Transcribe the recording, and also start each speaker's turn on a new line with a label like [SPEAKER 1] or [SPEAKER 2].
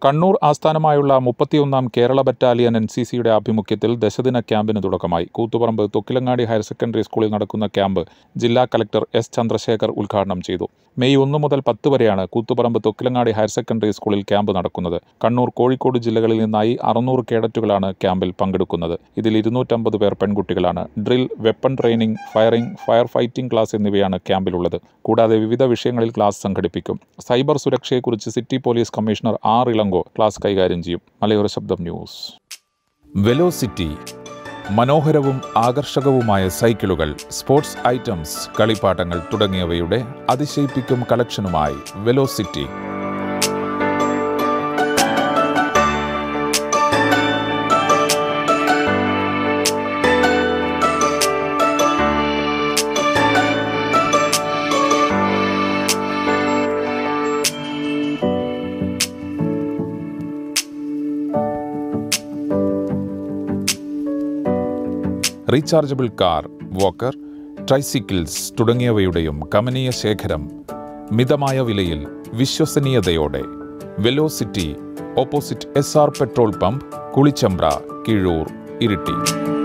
[SPEAKER 1] കണ്ണൂർ ആസ്ഥാനമായുള്ള മുപ്പത്തിയൊന്നാം Kerala battalion N C സിയുടെ ആഭിമുഖ്യത്തിൽ ദശദിന ക്യാമ്പിന് തുടക്കമായി കൂത്തുപറമ്പ് തൊക്കിലങ്ങാടി ഹയർ സെക്കൻഡറി സ്കൂളിൽ നടക്കുന്ന ക്യാമ്പ് ജില്ലാ കലക്ടർ എസ് ചന്ദ്രശേഖർ ഉദ്ഘാടനം ചെയ്തു മെയ് ഒന്ന് മുതൽ പത്ത് വരെയാണ് കൂത്തുപറമ്പ് തൊക്കിലങ്ങാടി ഹയർ സെക്കൻഡറി സ്കൂളിൽ ക്യാമ്പ് നടക്കുന്നത് കണ്ണൂർ കോഴിക്കോട് ജില്ലകളിൽ നിന്നായി അറുന്നൂറ് കേഡറ്റുകളാണ് ക്യാമ്പിൽ പങ്കെടുക്കുന്നത് ഇതിൽ ഇരുന്നൂറ്റമ്പത് പേർ പെൺകുട്ടികളാണ് drill weapon training firing fire fighting class എന്നിവയാണ് ക്യാമ്പിലുള്ളത് കൂടാതെ വിവിധ വിഷയങ്ങളിൽ ക്ലാസ് സംഘടിപ്പിക്കും സൈബർ സുരക്ഷയെക്കുറിച്ച് city police commissioner R Ilango class കൈകാര്യം ചെയ്യും മലയോര ശബ്ദം ന്യൂസ് വെലോസിറ്റി മനോഹരവും ആകർഷകവുമായ സൈക്കിളുകൾ സ്പോർട്സ് ഐറ്റംസ് കളിപ്പാട്ടങ്ങൾ തുടങ്ങിയവയുടെ അതിശയിപ്പിക്കും കളക്ഷനുമായി velocity rechargeable car walker tricycles തുടങ്ങിയവയുടെയും കമനീയ ശേഖരം മിതമായ വിലയിൽ വിശ്വസനീയതയോടെ velocity opposite S R petrol pump Kulichampra Keezhur Iritty